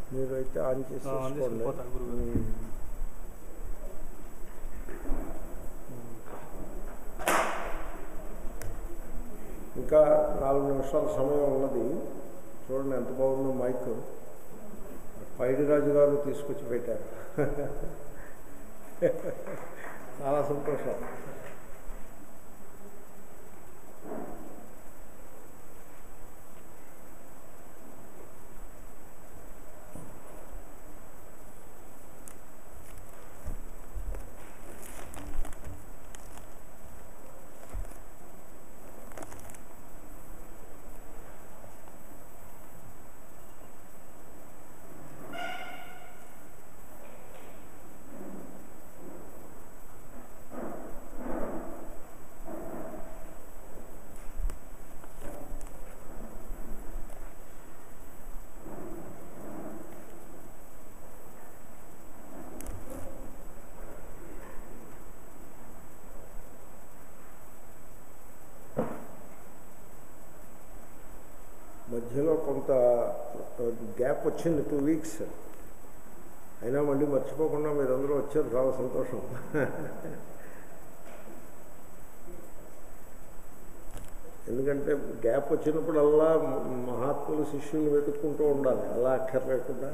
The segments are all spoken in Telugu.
మీరు అయితే ఆన్ చేసి ఆ, ఆన్ చేసి చూసుకోండి. వెళ్ళిపోతాను గురుగారు. ఉమ్. ఇంకా నాలుగు నిమిషాల సమయం ఉన్నది చూడండి ఎంత బాగుందో మైక్ పైడిరాజు గారు తీసుకొచ్చి పెట్టారు చాలా సంతోషం మధ్యలో కొంత గ్యాప్ వచ్చింది టూ వీక్స్ అయినా మళ్ళీ మర్చిపోకుండా మీరందరూ వచ్చారు చాలా సంతోషం ఎందుకంటే గ్యాప్ వచ్చినప్పుడల్లా మహాత్ములు శిష్యుల్ని వెతుక్కుంటూ ఉండాలి అలా అక్కర్లేకుండా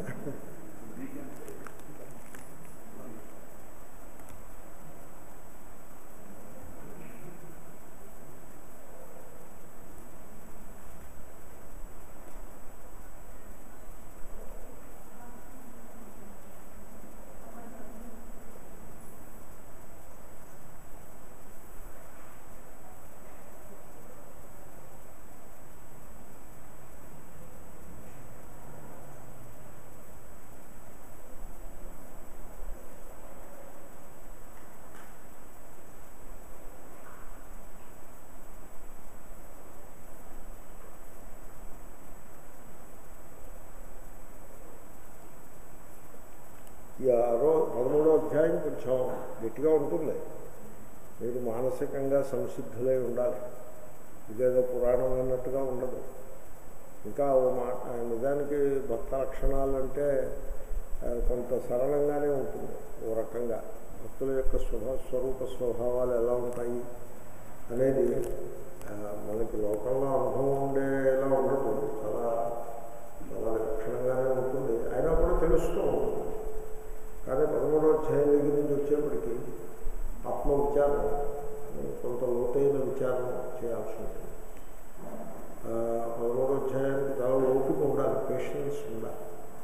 ఈ ఆరో పదమూడో అధ్యాయం కొంచెం గట్టిగా ఉంటుంది మీరు మానసికంగా సంసిద్ధులై ఉండాలి ఇదేదో పురాణం అన్నట్టుగా ఉండదు ఇంకా ఓ మాట నిజానికి భక్త లక్షణాలు అంటే ఆ, కొంత సరళంగానే ఉంటుంది ఓ రకంగా భక్తుల యొక్క స్వభా స్వరూప స్వభావాలు ఎలా ఉంటాయి అనేది ఆ, మనకి లోకంలో అనుభవం ఉండేలా ఉండదు చాలా చాలా లక్షణంగానే ఉంటుంది అయినా కూడా తెలుస్తూ ఉంటుంది కానీ పదమూడో అధ్యాయం దగ్గర నుంచి వచ్చేప్పటికి ఆత్మ విచారం కొంత లోతైన విచారం చేయాల్సి ఉంటుంది ఆ, పదమూడో అధ్యాయానికి చాలా ఓపిక ఉండాలి పేషెన్స్ ఉండాలి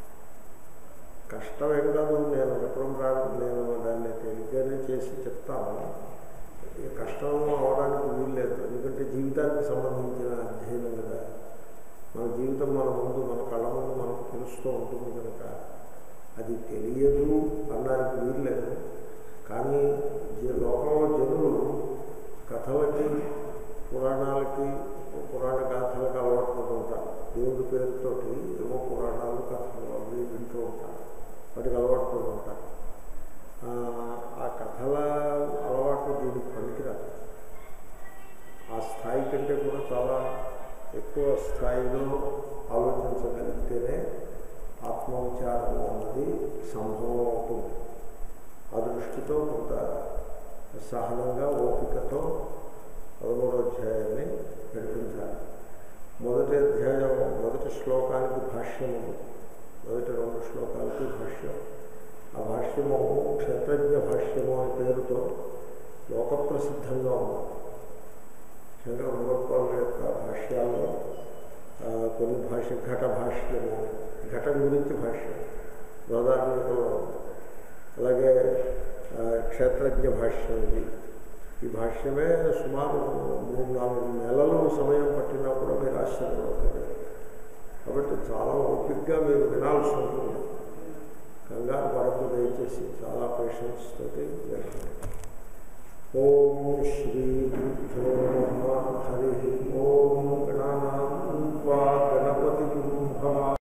కష్టం ఏం కాదు నేను చెప్పడం ప్రారంభం నేను దాన్ని తేలిగ్గానే చేసి చెప్తాను ఇక కష్టం అవడానికి వీల్లేదు ఎందుకంటే జీవితానికి సంబంధించిన అధ్యయనం కదా మన జీవితం మన ముందు మన కళ్ళ ముందు మనకు తెలుస్తూ ఉంటుంది కనుక అది తెలియదు అనడానికి వీల్లేదు కానీ జ- లోకంలో జనులు కథలకి పురాణాలకి పురాణ గాథలకు అలవాటు పడుతూ ఉంటారు దేవుడి పేరుతోటి ఏవో పురాణాలు కథలు అవి వింటూ ఉంటారు వాటికి అలవాటు పడుతూ ఉంటారు ఆ, ఆ కథల అలవాటు దీనికి పనికిరాదు ఆ స్థాయి కంటే కూడా చాలా ఎక్కువ స్థాయిలో ఆలోచించగలిగితేనే ఆత్మవిచారం అన్నది సంభవం అవుతుంది ఆ దృష్టితో కొంత సహనంగా ఓపికతో పదమూడో అధ్యాయాన్ని నడిపించాలి మొదటి అధ్యాయం మొదటి శ్లోకానికి భాష్యం ఉంది మొదటి రెండు శ్లోకాలకి భాష్యం ఆ భాష్యము క్షేత్రజ్ఞ భాష్యము అనే పేరుతో లోకప్రసిద్ధంగా ఉంది శంకర భగవత్పాదుల యొక్క భాష్యాల్లో ఆ, కొన్ని భాష్య ఘట భాష్యము ఘటం గురించి భాష్యం గోదావరిలో ఉంది అలాగే ఆ, క్షేత్రజ్ఞ భాష్యం ఇది ఈ భాష్యమే సుమారు మూడు నాలుగు నెలలు సమయం పట్టినా కూడా మీరు ఆశ్చర్యపడతారు కాబట్టి చాలా ఓపికగా మీరు వినాల్సి ఉంటుంది కంగారు పడకు దయచేసి చాలా పేషెన్స్ తోటి వినండి ఓం శ్రీ గురుభ్యో నమ హరి ఓం గణానా గణపతి భవ